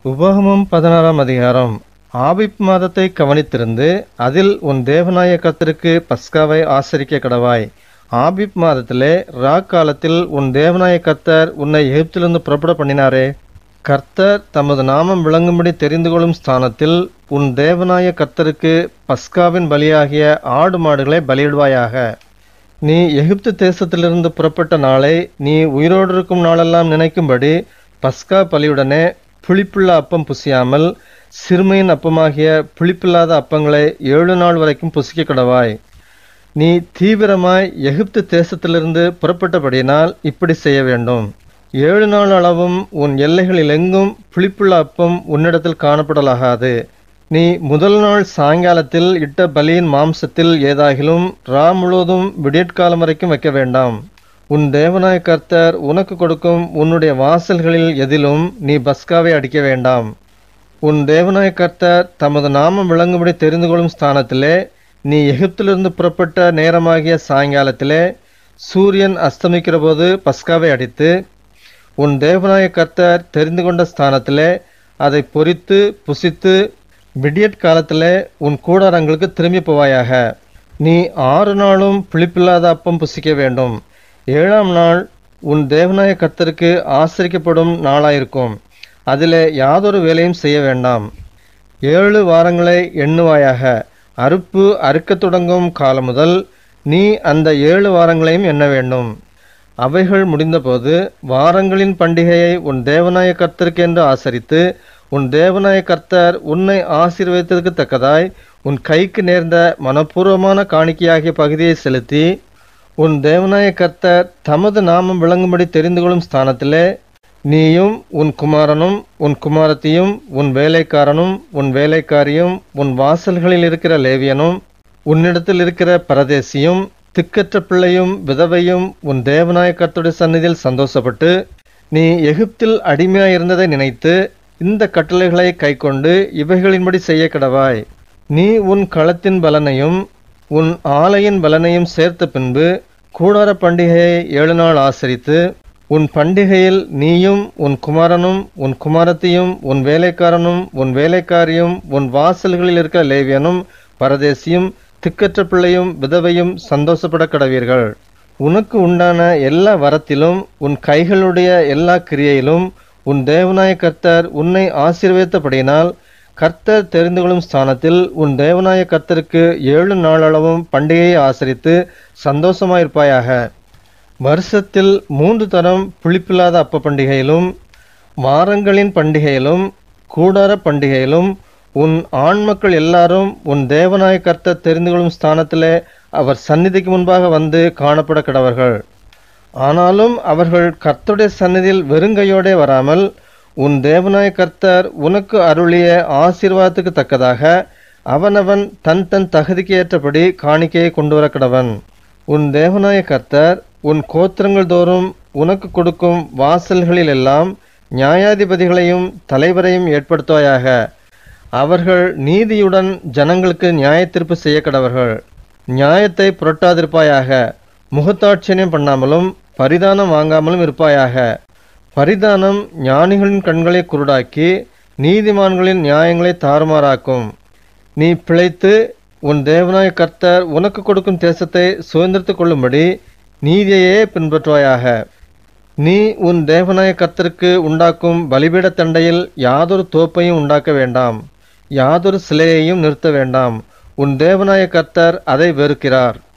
உபகமம் பதினாறாம் அதிகாரம் ஆபிப் மாதத்தை கவனித்திருந்து அதில் உன் தேவனாய கர்த்தருக்கு பஸ்காவை ஆசரிக்க கடவாய் ஆபிப் மாதத்திலே ரா காலத்தில் உன் தேவனாய கர்த்தர் உன்னை எகிப்திலிருந்து புறப்பட பண்ணினாரே கர்த்தர் தமது நாமம் விளங்கும்படி தெரிந்து கொள்ளும் ஸ்தானத்தில் உன் தேவனாய கர்த்தருக்கு பஸ்காவின் பலியாகிய ஆடு மாடுகளை பலியிடுவாயாக நீ எகிப்து தேசத்திலிருந்து புறப்பட்ட நாளை நீ உயிரோடு இருக்கும் நாளெல்லாம் நினைக்கும்படி பஸ்கா பலியுடனே புளிப்புள்ள அப்பம் புசியாமல் சிறுமையின் அப்பமாகிய புளிப்பில்லாத அப்பங்களை ஏழு நாள் வரைக்கும் புசிக்க கடவாய் நீ தீவிரமாய் எகிப்து தேசத்திலிருந்து புறப்பட்டபடியினால் இப்படி செய்ய வேண்டும் ஏழு நாள் அளவும் உன் எல்லைகளில் எங்கும் புளிப்புள்ள அப்பம் உன்னிடத்தில் காணப்படலாகாது நீ முதல் நாள் சாயங்காலத்தில் இட்ட பலியின் மாம்சத்தில் ஏதாகிலும் ரா முழுவதும் விடியற்காலம் வரைக்கும் வைக்க வேண்டாம் உன் தேவனாய கர்த்தர் உனக்கு கொடுக்கும் உன்னுடைய வாசல்களில் எதிலும் நீ பஸ்காவை அடிக்க வேண்டாம் உன் தேவனாய கர்த்தர் தமது நாமம் விளங்கும்படி தெரிந்து கொள்ளும் ஸ்தானத்திலே நீ எகிப்திலிருந்து புறப்பட்ட நேரமாகிய சாயங்காலத்திலே சூரியன் அஸ்தமிக்கிற போது பஸ்காவை அடித்து உன் தேவனாய கர்த்தர் தெரிந்து கொண்ட ஸ்தானத்திலே அதை பொரித்து புசித்து விடியற் காலத்திலே உன் கூடாரங்களுக்கு திரும்பி போவாயாக நீ ஆறு நாளும் புளிப்பில்லாத அப்பம் புசிக்க வேண்டும் ஏழாம் நாள் உன் தேவனாய கர்த்தருக்கு ஆசரிக்கப்படும் நாளாயிருக்கும் அதிலே யாதொரு வேலையும் செய்ய வேண்டாம் ஏழு வாரங்களை எண்ணுவாயாக அறுப்பு அறுக்கத் தொடங்கும் காலம் முதல் நீ அந்த ஏழு வாரங்களையும் எண்ண வேண்டும் அவைகள் முடிந்தபோது வாரங்களின் பண்டிகையை உன் தேவனாய கர்த்தருக்கென்று ஆசரித்து உன் தேவனாய கர்த்தர் உன்னை ஆசீர்வதித்ததற்கு தக்கதாய் உன் கைக்கு நேர்ந்த மனப்பூர்வமான காணிக்கையாகிய பகுதியை செலுத்தி உன் தேவனாய கர்த்தர் தமது நாமம் விளங்கும்படி தெரிந்து கொள்ளும் ஸ்தானத்திலே நீயும் உன் குமாரனும் உன் குமாரத்தியும் உன் வேலைக்காரனும் உன் வேலைக்காரியும் உன் வாசல்களில் இருக்கிற லேவியனும் உன்னிடத்தில் இருக்கிற பரதேசியும் திக்கற்ற பிள்ளையும் விதவையும் உன் தேவனாய கர்த்தருடைய சந்நிதியில் சந்தோஷப்பட்டு நீ எகிப்தில் அடிமையாயிருந்ததை நினைத்து இந்த கட்டளைகளை கைக்கொண்டு இவைகளின்படி செய்ய கடவாய் நீ உன் களத்தின் பலனையும் உன் ஆலையின் பலனையும் சேர்த்த பின்பு கூடார பண்டிகையை ஏழு நாள் ஆசரித்து உன் பண்டிகையில் நீயும் உன் குமாரனும் உன் குமாரத்தியும் உன் வேலைக்காரனும் உன் வேலைக்காரியும் உன் வாசல்களில் இருக்கிற லேவியனும் பரதேசியும் திக்கற்ற பிள்ளையும் விதவையும் சந்தோஷப்பட கடவீர்கள் உனக்கு உண்டான எல்லா வரத்திலும் உன் கைகளுடைய எல்லா கிரியையிலும் உன் தேவனாய கர்த்தர் உன்னை ஆசீர்வதித்தபடியினால் கர்த்தர் தெரிந்து கொள்ளும் ஸ்தானத்தில் உன் தேவனாய கர்த்தருக்கு ஏழு நாளளவும் பண்டிகையை ஆசரித்து சந்தோஷமாயிருப்பாயாக வருஷத்தில் மூன்று தரம் புளிப்பில்லாத அப்ப பண்டிகையிலும் வாரங்களின் பண்டிகையிலும் கூடார பண்டிகையிலும் உன் ஆண் மக்கள் எல்லாரும் உன் தேவனாய கர்த்தர் தெரிந்து கொள்ளும் ஸ்தானத்திலே அவர் சந்நிதிக்கு முன்பாக வந்து காணப்பட கிடவர்கள் ஆனாலும் அவர்கள் கர்த்தருடைய சந்நிதியில் வெறுங்கையோடே வராமல் உன் தேவனாய கர்த்தர் உனக்கு அருளிய ஆசீர்வாதத்துக்கு தக்கதாக அவனவன் தன் தன் தகுதிக்கு ஏற்றபடி காணிக்கையை கொண்டு வர கடவன் உன் தேவனாய கர்த்தர் உன் கோத்திரங்கள் தோறும் உனக்கு கொடுக்கும் வாசல்களில் எல்லாம் நியாயாதிபதிகளையும் தலைவரையும் ஏற்படுத்துவாயாக அவர்கள் நீதியுடன் ஜனங்களுக்கு நியாயத்தீர்ப்பு செய்ய கடவர்கள் நியாயத்தை புரட்டாதிருப்பாயாக முகத்தாட்சியம் பண்ணாமலும் பரிதானம் வாங்காமலும் இருப்பாயாக பரிதானம் ஞானிகளின் கண்களை குருடாக்கி நீதிமான்களின் நியாயங்களை தாறுமாறாக்கும் நீ பிழைத்து உன் தேவனாய கர்த்தர் உனக்கு கொடுக்கும் தேசத்தை சுதந்திரத்துக் கொள்ளும்படி நீதியையே பின்பற்றுவாயாக நீ உன் தேவனாய கர்த்தருக்கு உண்டாக்கும் பலிபீட தண்டையில் யாதொரு தோப்பையும் உண்டாக்க வேண்டாம் யாதொரு சிலையையும் நிறுத்த வேண்டாம் உன் தேவனாய கர்த்தர் அதை வெறுக்கிறார்